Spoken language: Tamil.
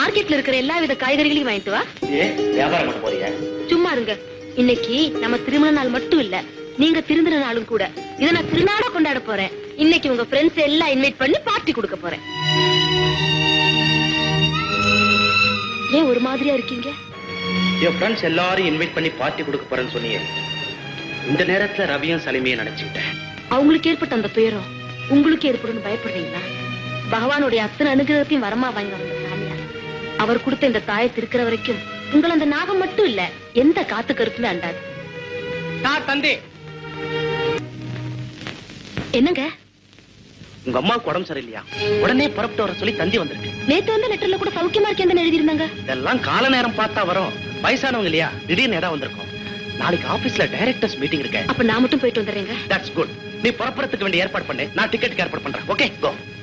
மார்க்கெட்ல இருக்கிற எல்லா வித காய்கறிகளையும் வாங்கிட்டு வா ஏ வியாபாரம் பண்ண போறியா சும்மா இருங்க இன்னைக்கு நம்ம திருமண நாள் மட்டும் இல்ல நீங்க திருந்தின நாளும் கூட இத நான் திருநாளா கொண்டாட போறேன் இன்னைக்கு உங்க ஃப்ரெண்ட்ஸ் எல்லாம் இன்வைட் பண்ணி பார்ட்டி கொடுக்க போறேன் ஏன் ஒரு மாதிரியா இருக்கீங்க என் ஃப்ரெண்ட்ஸ் எல்லாரும் இன்வைட் பண்ணி பார்ட்டி கொடுக்க போறேன்னு சொன்னீங்க இந்த நேரத்துல ரவியும் சலிமையும் நினைச்சுக்கிட்டேன் அவங்களுக்கு ஏற்பட்ட அந்த துயரம் உங்களுக்கு ஏற்படும் பயப்படுறீங்களா பகவானுடைய அத்தனை அனுகிரகத்தையும் வரமா வாங்கி வந்த சாமியார் அவர் கொடுத்த இந்த தாயத்து இருக்கிற வரைக்கும் உங்களை அந்த நாகம் மட்டும் இல்ல எந்த காத்து கருத்துமே அண்டாது நான் தந்தி என்னங்க உங்க அம்மாவுக்கு உடம்பு சரியில்லையா உடனே புறப்பட்டு வர சொல்லி தந்தி வந்திருக்கு நேத்து வந்த லெட்டர்ல கூட சௌக்கியமா இருக்கேன் எழுதி இருந்தாங்க இதெல்லாம் கால நேரம் பார்த்தா வரும் வயசானவங்க இல்லையா திடீர்னு இடம் வந்திருக்கும் நாளைக்கு ஆபீஸ்ல டைரக்டர்ஸ் மீட்டிங் இருக்கு அப்ப நான் மட்டும் போயிட்டு வந்துடுறேங்க தட்ஸ் குட் நீ புறப்புறதுக்கு வேண்டிய ஏற்பாடு பண்ணு நான் டிக்கெட்டுக்கு ஏற்பாடு பண்றேன் ஓகே கோ